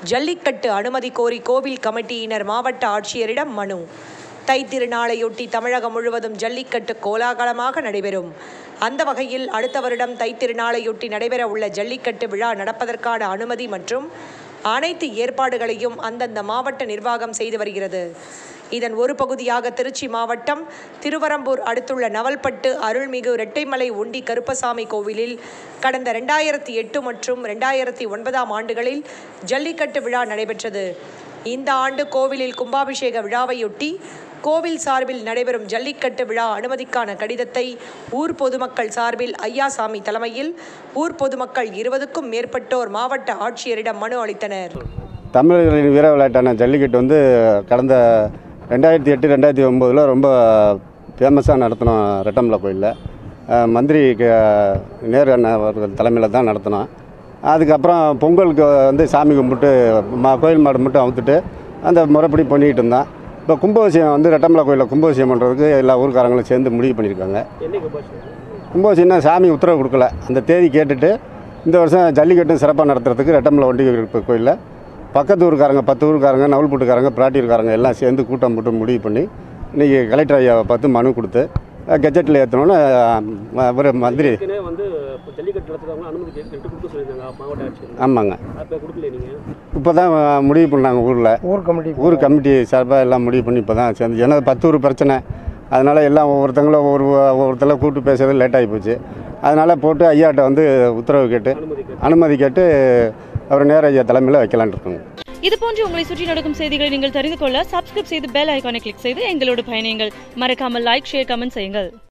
ஜல்லிக்கட்டு அனுமதி கோரி கோவில் கமிட்டியினர் மாவட்ட ஆட்சியரிடம் மனு தை திருநாளையொட்டி தமிழகம் முழுவதும் ஜல்லிக்கட்டு கோலாகலமாக நடைபெறும் அந்த வகையில் அடுத்த வருடம் தை திருநாளையொட்டி நடைபெற உள்ள ஜல்லிக்கட்டு விழா நடப்பதற்கான அனுமதி மற்றும் அனைத்து ஏற்பாடுகளையும் அந்தந்த மாவட்ட நிர்வாகம் செய்து வருகிறது இதன் ஒரு பகுதியாக திருச்சி மாவட்டம் திருவரம்பூர் அடுத்துள்ள நவல்பட்டு அருள்மிகு இரட்டைமலை உண்டி கருப்பசாமி கோவிலில் கடந்த ரெண்டாயிரத்தி எட்டு மற்றும் ரெண்டாயிரத்தி ஒன்பதாம் ஆண்டுகளில் ஜல்லிக்கட்டு விழா நடைபெற்றது இந்த ஆண்டு கோவிலில் கும்பாபிஷேக விழாவையொட்டி கோவில் சார்பில் நடைபெறும் ஜல்லிக்கட்டு விழா அனுமதிக்கான கடிதத்தை ஊர் பொதுமக்கள் சார்பில் ஐயாசாமி தலைமையில் ஊர் பொதுமக்கள் இருபதுக்கும் மேற்பட்டோர் மாவட்ட ஆட்சியரிடம் மனு அளித்தனர் தமிழர்களின் வீர விளையாட்டான ஜல்லிக்கட்டு வந்து கடந்த ரெண்டாயிரத்தி எட்டு ரெண்டாயிரத்தி ஒம்போதில் ரொம்ப ஃபேமஸாக நடத்தினோம் ரெட்டமலை கோயிலில் அஹ் மந்திரி க- நேரு அண்ணன் அவர்கள் தலைமையில் தான் நடத்தினோம் அதுக்கப்புறம் பொங்கலுக்கு வந்து சாமி கும்பிட்டு மா கோயில் மாடு மட்டும் அவுத்துட்டு அந்த முறைப்படி பண்ணிக்கிட்டு இருந்தோம் இப்போ கும்பாபிஷேகம் வந்து ரெட்டமலை கோயிலில் கும்பாபிஷேகம் பண்ணுறதுக்கு எல்லா ஊர்க்காரங்களும் சேர்ந்து முடிவு பண்ணியிருக்காங்க கும்பாபிஷேகம்னா சாமி உத்தரவு கொடுக்கல அந்த தேதி கேட்டுட்டு இந்த வருஷம் ஜல்லிக்கட்டும் சிறப்பாக நடத்துறதுக்கு ரெட்டமலை ஒண்டி கோயிலில் பக்கத்து ஊருக்காரங்க பத்து ஊருக்காரங்க நவல்புட்டுக்காரங்க பிராட்டியூர்காரங்க எல்லாம் சேர்ந்து கூட்டம் போட்டு முடிவு பண்ணி இன்றைக்கி கலெக்டர் ஐயாவை பார்த்து மனு கொடுத்து கெஜெட்டில் ஏற்றணுன்னு ஒரு மந்திரி ஏற்கனவே வந்து இப்போ ஜல்லிக்கட்டு நடத்துறவங்க அனுமதி கேட்டு கேட்டு கொடுக்க சொல்லியிருந்தாங்க மாவட்ட ஆட்சியர் ஆமாங்க அப்போ கொடுக்கல நீங்கள் இப்போ தான் முடிவு பண்ணாங்க ஊரில் ஊர் கமிட்டி ஊர் கமிட்டி சார்பாக எல்லாம் முடிவு பண்ணி இப்போ தான் சேர்ந்து ஏன்னா பத்து ஊர் பிரச்சனை அதனால் எல்லாம் ஒவ்வொருத்தங்களும் ஒவ்வொரு ஒவ்வொருத்தெல்லாம் கூப்பிட்டு பேசுறது லேட் ஆகி போச்சு அதனால் போட்டு ஐயாட்ட வந்து உத்தரவு கேட்டு அனுமதி கேட்டு அனுமதி கேட்டு அவர் நேர ஐயா தலைமையில் வைக்கலான்னு இருக்கோங்க இது போன்று உங்களை சுற்றி நடக்கும் செய்திகளை நீங்கள் தெரிந்து கொள்ள சப்ஸ்கிரைப் செய்து பெல் ஐகானை கிளிக் செய்து எங்களோடு பயணியுங்கள் மறக்காமல் லைக் ஷேர் கமெண்ட் செய்யுங்கள்